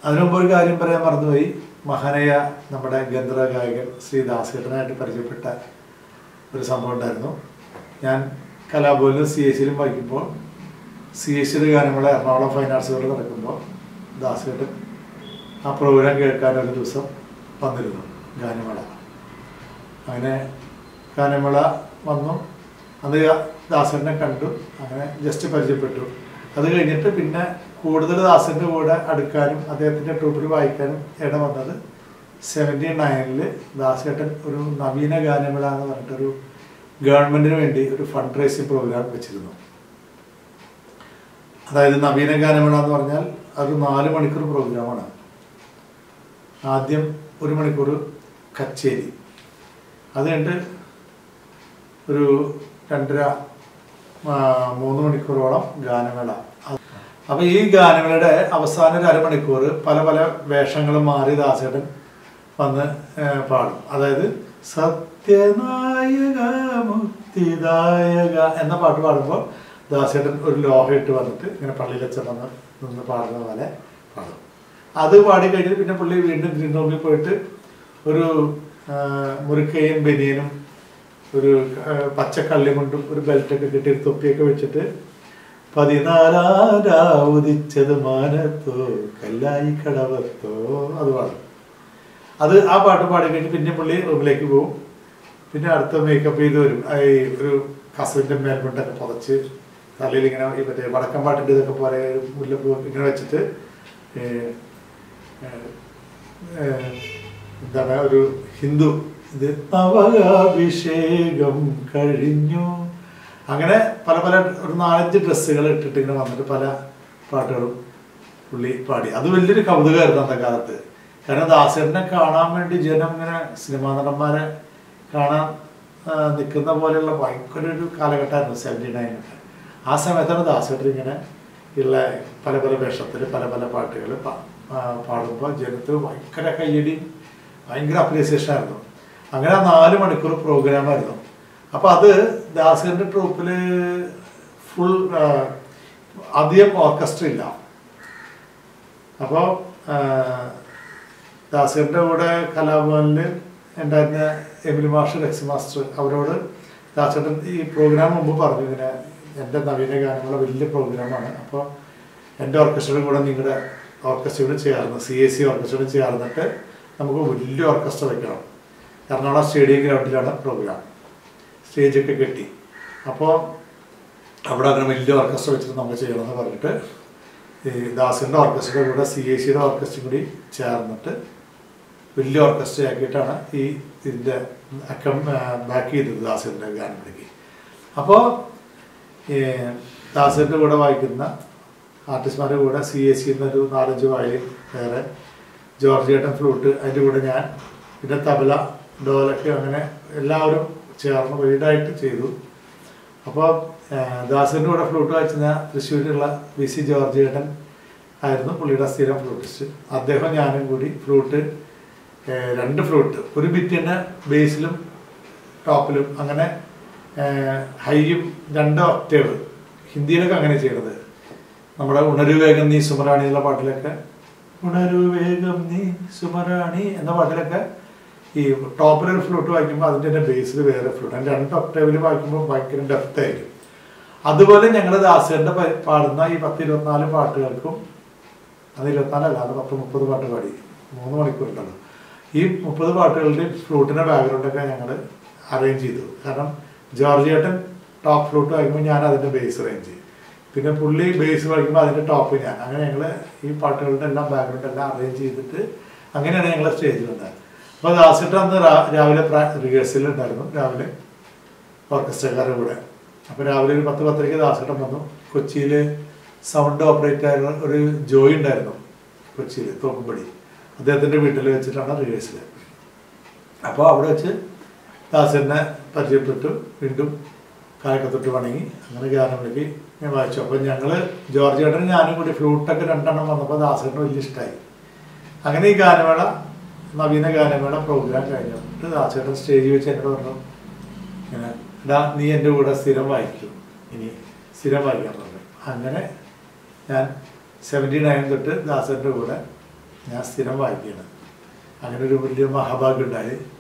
അതിനു മുമ്പ് ഒരു കാര്യം പറയാൻ മറന്നുപോയി മഹാനയ നമ്മുടെ ഗന്ധർവ ഗായകൻ ശ്രീ ദാസേട്ടനായിട്ട് പരിചയപ്പെട്ട ഒരു സംഭവം ഉണ്ടായിരുന്നു ഞാൻ കലാഭവനിലും സി എസ് സിയിലും വായിക്കുമ്പോൾ സി എസ് സിയുടെ ഗാനമേള എറണാകുളം ഫൈൻ ആർട്സ് കൊണ്ട് നടക്കുമ്പോൾ ദാസേട്ടൻ ആ പ്രോഗ്രാം കേൾക്കാൻ ഒരു ദിവസം വന്നിരുന്നു ഗാനമേള അങ്ങനെ ഗാനമേള വന്നു അന്ന് ദാസനെ കണ്ടു അങ്ങനെ ജസ്റ്റ് പരിചയപ്പെട്ടു അത് കഴിഞ്ഞിട്ട് പിന്നെ കൂടുതൽ ദാസന്റെ കൂടെ അടുക്കാനും അദ്ദേഹത്തിന്റെ ട്രൂപ്പിൽ വായിക്കാനും ഇട വന്നത് സെവൻറ്റി നയനിൽ ദാസേട്ടൻ ഒരു നവീന ഗാനമേള എന്ന് പറഞ്ഞിട്ടൊരു ഗവൺമെന്റിന് വേണ്ടി ഒരു ഫണ്ട് റൈസിങ് പ്രോഗ്രാം വെച്ചിരുന്നു അതായത് നവീന ഗാനമേള എന്ന് പറഞ്ഞാൽ അത് നാല് മണിക്കൂർ പ്രോഗ്രാമാണ് ആദ്യം ഒരു മണിക്കൂർ കച്ചേരി അത് കഴിഞ്ഞിട്ട് ഒരു രണ്ടര ആ, മൂന്ന് മണിക്കൂറോളം ഗാനമേള അപ്പൊ ഈ ഗാനമേളയുടെ അവസാന ഒരു അരമണിക്കൂർ പല പല വേഷങ്ങളും മാറി ദാസേട്ടൻ വന്ന് ഏ, പാടും അതായത് സത്യനായക മുക്തിദായക എന്ന പാട്ട് പാടുമ്പോൾ ദാസേട്ടൻ ഒരു ലോഹ ഇട്ട് വന്നിട്ട് ഇങ്ങനെ പള്ളിയിലച്ചൻ വന്ന് നിന്ന് പാടുന്ന പോലെ പാടും അത് പാടി കഴിഞ്ഞിട്ട് പിന്നെ പുള്ളി വീണ്ടും ഗ്രീൻ റൂമിൽ പോയിട്ട് ഒരു ആ, മുറുക്കയും ബനിയനും ഒരു ആ, പച്ചക്കള്ളി കൊണ്ടും ഒരു ബെൽറ്റൊക്കെ കിട്ടി ഒരു തൊപ്പിയൊക്കെ വെച്ചിട്ട് പതിനാലാരാ ഉദിച്ചത് മാനത്തോ കല്ലായി കടവത്തോ അത് പാടും അത് ആ പാട്ട് പാടി കഴിഞ്ഞ് പിന്നെ പുള്ളി റൂമിലേക്ക് പോകും പിന്നെ അടുത്ത മേക്കപ്പ് ചെയ്ത് വരും ആ ഈ ഒരു കസവിന്റെ മേൽമുണ്ടൊക്കെ പുതച്ച് തലയിൽ ഇങ്ങനെ ഈ മറ്റേ വടക്കം പാട്ടിൻ്റെ ഇതൊക്കെ പോലെ ഒരു മുല്ലപ്പൂ ഇങ്ങനെ വെച്ചിട്ട് ഏ, ഏ, ഏ, എന്താണ് ഒരു ഹിന്ദു ഇത് അവകാഭിഷേകം കഴിഞ്ഞു അങ്ങനെ പല പല ഒരു നാലഞ്ച് ഡ്രസ്സുകൾ ഇട്ടിട്ട് ഇങ്ങനെ വന്നിട്ട് പല പാട്ടുകളും പുള്ളി പാടി അത് വലിയൊരു കൗതുകമായിരുന്നു അന്നത്തെ കാലത്ത് കാരണം ദാസേട്ടനെ കാണാൻ വേണ്ടി ജനം ഇങ്ങനെ സിനിമാ നടന്മാരെ കാണാൻ ആ, നിൽക്കുന്ന പോലെയുള്ള ഭയങ്കര ഒരു കാലഘട്ടമായിരുന്നു സെവൻറ്റി നയനൊക്കെ ആ സമയത്താണ് ദാസേട്ടൻ ഇങ്ങനെ ഉള്ള പല പല വേഷത്തിൽ പല പല പാട്ടുകൾ പാടുമ്പോൾ ജനത്തിന് ഭയങ്കര കയ്യടിയും ഭയങ്കര അപ്രീസിയേഷൻ ആയിരുന്നു അങ്ങനെ ആ നാല് മണിക്കൂർ പ്രോഗ്രാമായിരുന്നു അപ്പൊ അത് ദാസേന്റെ ട്രൂപ്പില് ഫുൾ അധികം ഓർക്കസ്ട്ര ഇല്ല അപ്പോൾ ദാസേന്റെ കൂടെ കലാഭവനിൽ ഉണ്ടായിരുന്ന എമിലി മാസ്റ്റർ എക്സ് മാസ്റ്റർ അവരോട് ദാസേട്ടൻ ഈ പ്രോഗ്രാം മുമ്പ് പറഞ്ഞു ഇങ്ങനെ എൻ്റെ നവീന ഗാനങ്ങളുടെ വലിയ പ്രോഗ്രാമാണ് അപ്പോൾ എൻ്റെ ഓർക്കസ്ട്രയുടെ കൂടെ നിങ്ങളുടെ ഓർക്കസ്ട്രയോട് ചേർന്ന് സി എസ് സി ഓർക്കസ്ട്രയോട് ചേർന്നിട്ട് നമുക്ക് വലിയ ഓർക്കസ്ട്ര വെക്കണം എറണാകുളം സ്റ്റേഡിയം ഗ്രൗണ്ടിലാണ് പ്രോഗ്രാം സ്റ്റേജൊക്കെ കെട്ടി അപ്പോൾ അവിടെ അങ്ങനെ വലിയ ഓർക്കസ്ട്ര വെച്ചിട്ട് നമ്മൾ ചെയ്യണമെന്ന് പറഞ്ഞിട്ട് ഈ ദാസിൻ്റെ ഓർക്കസ്ട്രയുടെ കൂടെ സി എ സിയുടെ ഓർക്കസ്ട്രയും കൂടി ചേർന്നിട്ട് വലിയ ഓർക്കസ്ട്ര ആക്കിയിട്ടാണ് ഈ ഇതിൻ്റെ അക്കം ബാക്ക് ചെയ്തത് ദാസിൻ്റെ ഗാനത്തിലേക്ക് അപ്പോൾ ദാസിൻ്റെ കൂടെ വായിക്കുന്ന ആർട്ടിസ്റ്റ്മാരുടെ കൂടെ സി എസ് സി എന്നൊരു നാലഞ്ച് വയലിൻ വേറെ ജോർജ് ഏട്ടൻ ഫ്ലൂട്ട് അതിൻ്റെ കൂടെ ഞാൻ പിന്നെ തബല ഡോലൊക്കെ അങ്ങനെ എല്ലാവരും ചേർന്ന് വീടായിട്ട് ചെയ്തു അപ്പോൾ ദാസിൻ്റെ കൂടെ ഫ്ലൂട്ട് വായിച്ചിരുന്ന തൃശ്ശൂരിലുള്ള വി സി ജോർജ് ഏട്ടൻ ആയിരുന്നു പുള്ളിയുടെ സ്ഥിരം ഫ്ലൂട്ടിസ്റ്റ് അദ്ദേഹം ഞാനും കൂടി ഫ്ലൂട്ട് ഏഹ്, രണ്ട് ഫ്ലൂട്ട് ഒരു ബിറ്റിൻ്റെ ബേസിലും ടോപ്പിലും അങ്ങനെ ഏഹ്, ഹൈയും രണ്ട് ഒക്ടേവ് ഹിന്ദിയിലൊക്കെ അങ്ങനെ ചെയ്യണത് നമ്മുടെ ഉണരു വേഗം നീ സുമറാണി എന്നുള്ള പാട്ടിലൊക്കെ ഉണരു വേഗം നീ സുമറാണി എന്ന പാട്ടിലൊക്കെ ഈ ടോപ്പിൽ ഒരു ഫ്ലൂട്ട് വായിക്കുമ്പോൾ അതിൻ്റെ തന്നെ ബേസിൽ വേറെ ഫ്ലൂട്ട് അതിൻ്റെ രണ്ട് ഒക്ടേവിൽ വായിക്കുമ്പോൾ ഭയങ്കര ഡെപ്ത് ആയിരിക്കും അതുപോലെ ഞങ്ങൾ ദാസേൻ്റെ പാടുന്ന ഈ പത്ത് ഇരുപത്തിനാല് പാട്ടുകൾക്കും അത് ഇരുപത്തിനാലല്ല അത് പത്ത് മുപ്പത് പാട്ട് പാടി മൂന്ന് മണിക്കൂറുണ്ടല്ലോ ഈ മുപ്പത് പാട്ടുകളുടെയും ഫ്ലൂട്ടിൻ്റെ ബാക്ക്ഗ്രൗണ്ടൊക്കെ ഞങ്ങൾ അറേഞ്ച് ചെയ്തു കാരണം ജോർജ് ഏട്ടൻ ടോപ്പ് ഫ്ലൂട്ട് വായിക്കുമ്പോൾ ഞാൻ അതിൻ്റെ ബേസ് അറേഞ്ച് ചെയ്യും പിന്നെ പുള്ളി ബേസ് വായിക്കുമ്പോൾ അതിൻ്റെ ടോപ്പ് ഞാൻ അങ്ങനെ ഞങ്ങൾ ഈ പാട്ടുകളുടെ എല്ലാം ബാക്ക്ഗ്രൗണ്ട് എല്ലാം അറേഞ്ച് ചെയ്തിട്ട് അങ്ങനെയാണ് ഞങ്ങൾ സ്റ്റേജിലുണ്ടായത് അപ്പോൾ ദാസിട്ട് അന്ന് രാ- രാവിലെ റിഹേഴ്സൽ ഉണ്ടായിരുന്നു രാവിലെ ഓർക്കസ്ട്രക്കാരുടെ കൂടെ അപ്പോൾ രാവിലെ ഒരു പത്ത് പത്തരയ്ക്ക് ദാസേട്ടൻ വന്നു കൊച്ചിയിൽ സൗണ്ട് ഓപ്പറേറ്റർ ആയിരുന്ന ഒരു ജോയി ഉണ്ടായിരുന്നു കൊച്ചിയിൽ തോപ്പുംപടി അദ്ദേഹത്തിൻ്റെ വീട്ടിൽ വെച്ചിട്ടാണ് റിഹേഴ്സൽ അപ്പോൾ അവിടെ വെച്ച് ദാസേട്ടനെ പരിചയപ്പെട്ടു വീണ്ടും കാലക്കത്തൊട്ട് വണങ്ങി അങ്ങനെ ഗാനമേളയ്ക്ക് ഞാൻ വായിച്ചു അപ്പോൾ ഞങ്ങൾ ജോർജ് ഏട്ടനും ഞാനും കൂടി ഫ്ലൂട്ടൊക്കെ രണ്ടെണ്ണം വന്നപ്പോൾ ദാസേട്ടന് വലിയ ഇഷ്ടമായി അങ്ങനെ ഈ ഗാനമേള നവീന ഗാനമേള പ്രോഗ്രാം കഴിഞ്ഞിട്ട് ദാസേട്ടൻ സ്റ്റേജിൽ വെച്ച് എന്നോട് പറഞ്ഞു ഇങ്ങനെ എടാ നീ എൻ്റെ കൂടെ സ്ഥിരം വായിക്കും ഇനി സ്ഥിരം വായിക്കാൻ പറഞ്ഞു അങ്ങനെ ഞാൻ സെവൻറ്റി നയൻ തൊട്ട് ദാസേട്ടൻ്റെ കൂടെ ഞാൻ സ്ഥിരം വായിക്കുകയാണ് അങ്ങനെ ഒരു വലിയ മഹാഭാഗ്യം ഉണ്ടായി